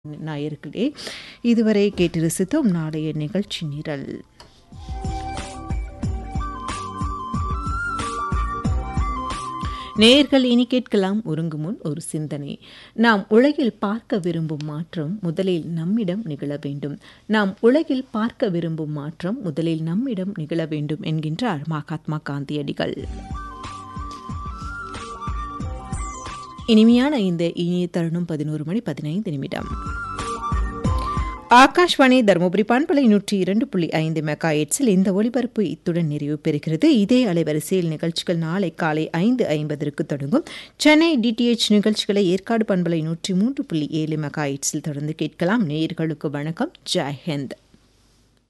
நாயர்களே இதுவரை கேட்டு ரசித்தோம் நாளைய நிகழ்ச்சி நிரல் நேர்கள் இனி கேட்கலாம் ஒருங்கு முன் ஒரு சிந்தனை நாம் உலகில் பார்க்க விரும்பும் மாற்றம் முதலில் நம்மிடம் நிகழ வேண்டும் நாம் உலகில் பார்க்க விரும்பும் மாற்றம் முதலில் நம்மிடம் நிகழ வேண்டும் என்கின்றார் மகாத்மா காந்தியடிகள் இனிமையான இந்த இனிய தருணம் பதினோரு மணி பதினைந்து நிமிடம் ஆகாஷ்வாணி தருமபுரி பண்பலை நூற்றி இரண்டு புள்ளி ஐந்து மெகா எட்ஸில் இந்த ஒலிபரப்பு இத்துடன் நிறைவு பெறுகிறது இதே அலைவரிசையில் நிகழ்ச்சிகள் நாளை காலை ஐந்து ஐம்பதற்கு தொடங்கும் சென்னை டிடிஎச் நிகழ்ச்சிகளை ஏற்காடு பண்பலை நூற்றி மூன்று புள்ளி ஏழு மெகா எட்ஸில் தொடர்ந்து கேட்கலாம் நேயர்களுக்கு வணக்கம் ஜெய் ஹிந்த்